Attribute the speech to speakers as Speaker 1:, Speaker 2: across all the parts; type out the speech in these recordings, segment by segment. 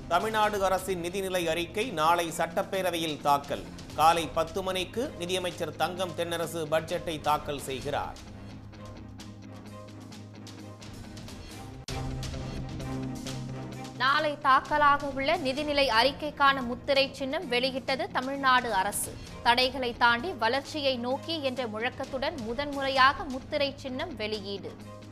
Speaker 1: தமிழ்நாடு அரசின் நிதிநிலை அறிக்கை நாளை சட்டப்பேரவையில் தாக்கல் காலை பத்து மணிக்கு நிதியமைச்சர் தங்கம் தென்னரசு பட்ஜெட்டை தாக்கல் செய்கிறார்
Speaker 2: நாளை தாக்கலாக உள்ள நிதிநிலை அறிக்கைக்கான முத்திரை சின்னம் வெளியிட்டது தமிழ்நாடு அரசு தடைகளை தாண்டி வளர்ச்சியை நோக்கி என்ற முழக்கத்துடன் முதன்முறையாக முத்திரை சின்னம் வெளியீடு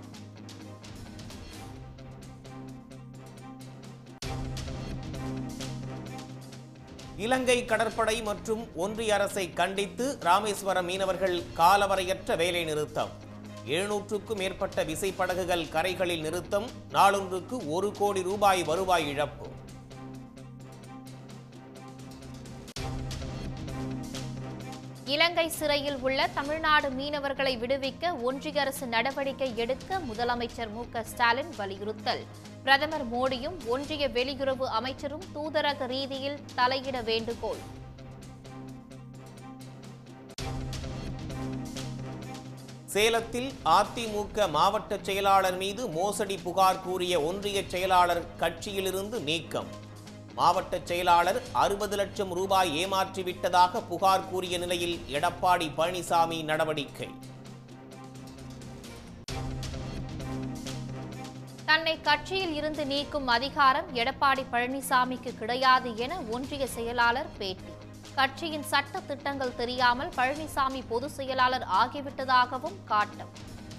Speaker 1: இலங்கை கடற்படை மற்றும் ஒன்றிய அரசை கண்டித்து ராமேஸ்வரம் மீனவர்கள் காலவரையற்ற வேலை நிறுத்தம் எழுநூற்றுக்கும் மேற்பட்ட விசைப்படகுகள் கரைகளில் நிறுத்தம் நாளொன்றுக்கு ஒரு கோடி ரூபாய் வருவாய் இழப்பு
Speaker 2: இலங்கை சிறையில் உள்ள தமிழ்நாடு மீனவர்களை விடுவிக்க ஒன்றிய அரசு நடவடிக்கை எடுக்க முதலமைச்சர் மு க ஸ்டாலின் வலியுறுத்தல் பிரதமர் மோடியும் ஒன்றிய வெளியுறவு அமைச்சரும் தூதரக ரீதியில் தலையிட வேண்டுகோள்
Speaker 1: சேலத்தில் அதிமுக மாவட்ட செயலாளர் மீது மோசடி புகார் கூறிய ஒன்றிய செயலாளர் கட்சியிலிருந்து நீக்கம் மாவட்ட செயலாளர் அறுபது லட்சம் ரூபாய் ஏமாற்றிவிட்டதாக புகார் கூறிய நிலையில் எடப்பாடி பழனிசாமி நடவடிக்கை
Speaker 2: தன்னை கட்சியில் இருந்து நீக்கும் அதிகாரம் எடப்பாடி பழனிசாமிக்கு கிடையாது என ஒன்றிய செயலாளர் பேட்டி கட்சியின் சட்ட திட்டங்கள் தெரியாமல் பழனிசாமி பொதுச் செயலாளர் ஆகிவிட்டதாகவும் காட்டம்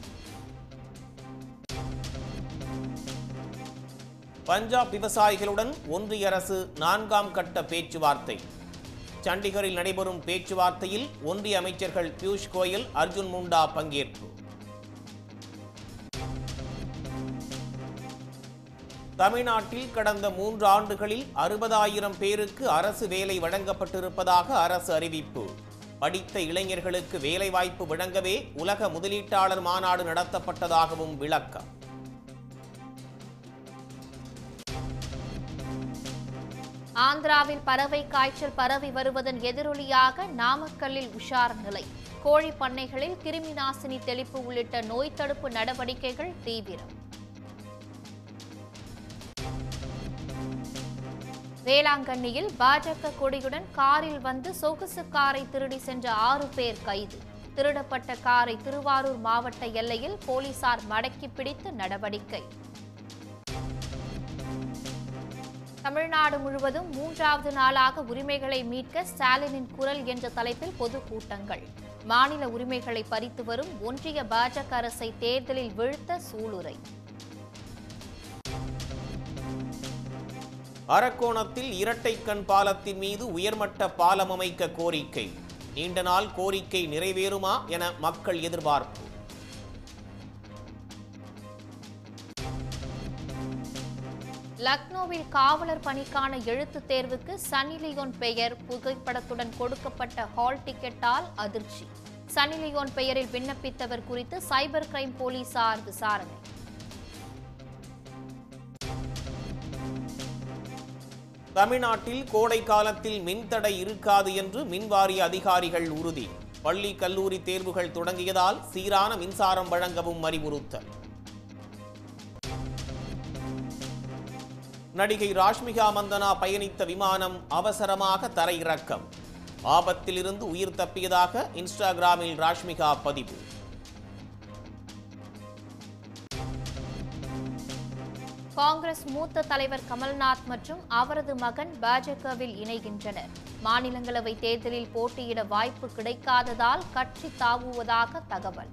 Speaker 1: பஞ்சாப் விவசாயிகளுடன் ஒன்றிய அரசு நான்காம் கட்ட பேச்சுவார்த்தை சண்டிகரில் நடைபெறும் பேச்சுவார்த்தையில் ஒன்றிய அமைச்சர்கள் பியூஷ் கோயல் அர்ஜுன் முண்டா பங்கேற்பு தமிழ்நாட்டில் கடந்த மூன்று ஆண்டுகளில் அறுபதாயிரம் பேருக்கு அரசு வேலை வழங்கப்பட்டிருப்பதாக அரசு அறிவிப்பு படித்த இளைஞர்களுக்கு வேலைவாய்ப்பு வழங்கவே உலக முதலீட்டாளர் மாநாடு நடத்தப்பட்டதாகவும் விளக்கம்
Speaker 2: ஆந்திராவில் பறவை காய்ச்சல் பரவி வருவதன் எதிரொலியாக நாமக்கல்லில் உஷார் நிலை கோழி பண்ணைகளில் கிருமி நாசினி தெளிப்பு உள்ளிட்ட நோய் தடுப்பு நடவடிக்கைகள் தீவிரம் வேளாங்கண்ணியில் பாஜக கொடியுடன் காரில் வந்து சொகுசு காரை திருடி சென்ற ஆறு பேர் கைது திருடப்பட்ட காரை திருவாரூர் மாவட்ட எல்லையில் போலீசார் மடக்கி பிடித்து நடவடிக்கை தமிழ்நாடு முழுவதும் மூன்றாவது நாளாக உரிமைகளை மீட்க ஸ்டாலினின் குரல் என்ற தலைப்பில் பொதுக்கூட்டங்கள் மாநில உரிமைகளை பறித்து வரும் ஒன்றிய பாஜக அரசை தேர்தலில் வீழ்த்த சூளுரை
Speaker 1: அரக்கோணத்தில் இரட்டை கண் பாலத்தின் மீது உயர்மட்ட பாலம் அமைக்க கோரிக்கை நீண்ட நாள் கோரிக்கை நிறைவேறுமா என மக்கள் எதிர்பார்ப்பு
Speaker 2: லக்னோவில் காவலர் பணிக்கான எழுத்துத் தேர்வுக்கு சன்னி லியோன் பெயர் புகைப்படத்துடன் கொடுக்கப்பட்ட ஹால் டிக்கெட்டால் அதிர்ச்சி சன்னி லியோன் பெயரில் விண்ணப்பித்தவர் குறித்து சைபர் கிரைம் போலீசார் விசாரணை
Speaker 1: தமிழ்நாட்டில் கோடை காலத்தில் மின்தடை இருக்காது என்று மின்வாரிய அதிகாரிகள் உறுதி பள்ளி கல்லூரி தேர்வுகள் தொடங்கியதால் சீரான மின்சாரம் வழங்கவும் அறிவுறுத்தல் நடிகை ராஷ்மிகா மந்தனா பயணித்த விமானம் அவசரமாக தரையிறக்கம் ஆபத்திலிருந்து உயிர் தப்பியதாக இன்ஸ்டாகிராமில் ராஷ்மிகா பதிவு
Speaker 2: காங்கிரஸ் மூத்த தலைவர் கமல்நாத் மற்றும் அவரது மகன் பாஜகவில் இணைகின்றனர் மாநிலங்களவை தேர்தலில் போட்டியிட வாய்ப்பு கிடைக்காததால் கட்சி தாவுவதாக தகவல்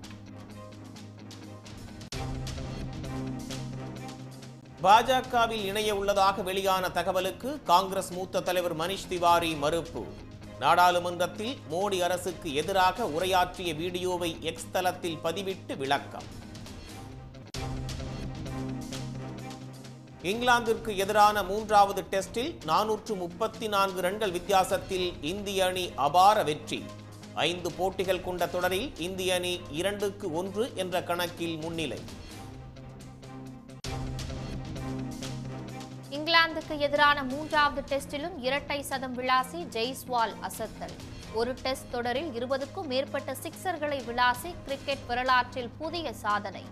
Speaker 1: பாஜகவில் இணைய உள்ளதாக வெளியான தகவலுக்கு காங்கிரஸ் மூத்த தலைவர் மனிஷ் திவாரி மறுப்பு நாடாளுமன்றத்தில் மோடி அரசுக்கு எதிராக உரையாற்றிய வீடியோவை எக்ஸ் தளத்தில் பதிவிட்டு விளக்கம் இங்கிலாந்திற்கு எதிரான மூன்றாவது டெஸ்டில் நானூற்று முப்பத்தி நான்கு ரன்கள் வித்தியாசத்தில் இந்திய அணி அபார வெற்றி ஐந்து போட்டிகள் கொண்ட தொடரில் இந்திய அணி இரண்டுக்கு ஒன்று என்ற கணக்கில் முன்னிலை
Speaker 2: இங்கிலாந்துக்கு எதிரான மூன்றாவது டெஸ்டிலும் இரட்டை சதம் விளாசி ஜெய்ஸ்வால் அசத்தல் ஒரு டெஸ்ட் தொடரில் இருபதுக்கும் மேற்பட்ட சிக்சர்களை விளாசி கிரிக்கெட் வரலாற்றில் புதிய சாதனை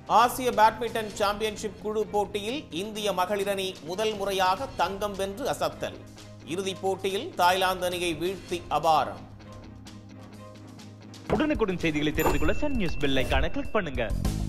Speaker 1: ஆசிய பேட்மிண்டன் சாம்பியன்ஷிப் குழு போட்டியில் இந்திய மகளிர் அணி முதல் முறையாக தங்கம் வென்று அசத்தல் இறுதிப் போட்டியில் தாய்லாந்து அணியை வீழ்த்தி அபாரம்
Speaker 3: உடனுக்குடன் செய்திகளை தெரிந்து கொள்ள சன் நியூஸ் பெல் ஐகானை கிளிக் பண்ணுங்க